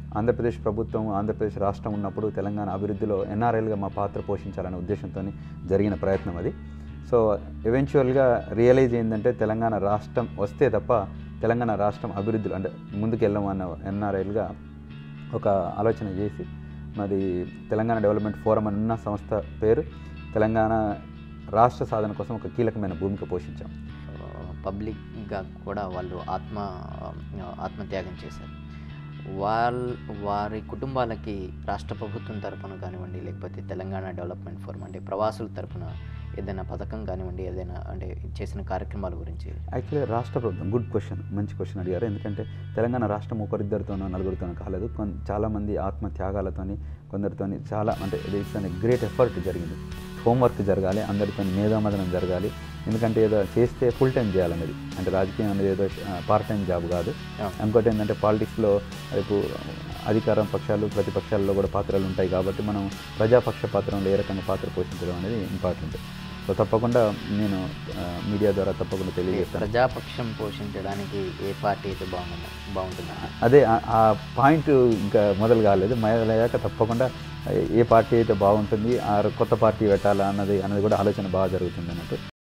ఆంధ్రప్రదేశ్ ప్రభుత్వం ఆంధ్రప్రదేశ్ రాష్ట్రం ఉన్నప్పుడు తెలంగాణ అభివృద్ధిలో ఎన్ఆర్ఐలుగా మా పాత్ర పోషించాలనే ఉద్దేశంతో జరిగిన ప్రయత్నం అది సో ఎవెన్చువల్గా రియలైజ్ ఏంటంటే తెలంగాణ రాష్ట్రం వస్తే తప్ప తెలంగాణ రాష్ట్రం అభివృద్ధిలో అంటే ముందుకెళ్ళమన్న ఎన్ఆర్ఐలుగా ఒక ఆలోచన చేసి మాది తెలంగాణ డెవలప్మెంట్ ఫోరం అని ఉన్న సంస్థ పేరు తెలంగాణ రాష్ట్ర సాధన కోసం ఒక కీలకమైన భూమిక పోషించాం పబ్లిక్గా కూడా వాళ్ళు ఆత్మ ఆత్మత్యాగం చేశారు వాళ్ళ వారి కుటుంబాలకి రాష్ట్ర ప్రభుత్వం తరపున కానివ్వండి లేకపోతే తెలంగాణ డెవలప్మెంట్ ఫోరం అంటే ప్రవాసుల తరపున ఏదైనా పథకం కానివ్వండి ఏదైనా అంటే చేసిన కార్యక్రమాల గురించి యాక్చువల్లీ రాష్ట్ర ప్రభుత్వం గుడ్ క్వశ్చన్ మంచి క్వశ్చన్ అడిగారు ఎందుకంటే తెలంగాణ రాష్ట్రం ఒకరిద్దరితోనో నలుగురితోనో కాలేదు కొన్ చాలామంది ఆత్మ త్యాగాలతోని కొందరితోని చాలా అంటే ఇట్స్ అనే గ్రేట్ ఎఫర్ట్ జరిగింది హోంవర్క్ జరగాలి అందరితో మేధామదనం జరగాలి ఎందుకంటే ఏదో చేస్తే ఫుల్ టైం చేయాలనేది అంటే రాజకీయం అనేది ఏదో పార్ట్ టైం జాబ్ కాదు ఇంకోటి ఏంటంటే పాలిటిక్స్లో రేపు అధికారం పక్షాలు ప్రతిపక్షాల్లో కూడా పాత్రలు ఉంటాయి కాబట్టి మనం ప్రజాపక్ష పాత్రలో ఏ రకంగా పాత్ర పోషించడం అనేది ఇంపార్టెంట్ సో తప్పకుండా నేను ఆ, మీడియా ద్వారా తప్పకుండా తెలియజేస్తాను ప్రజాపక్షం పోషించడానికి ఏ పార్టీ అయితే బాగుందా బాగుంటుందా అదే ఆ- ఆ పాయింట్ ఇంకా మొదలు కాలేదు మొదలయ్యాక తప్పకుండా ఏ పార్టీ అయితే బాగుంటుంది ఆ కొత్త పార్టీ పెట్టాలా అన్నది అన్నది కూడా ఆలోచన బాగా జరుగుతుంది అన్నట్టు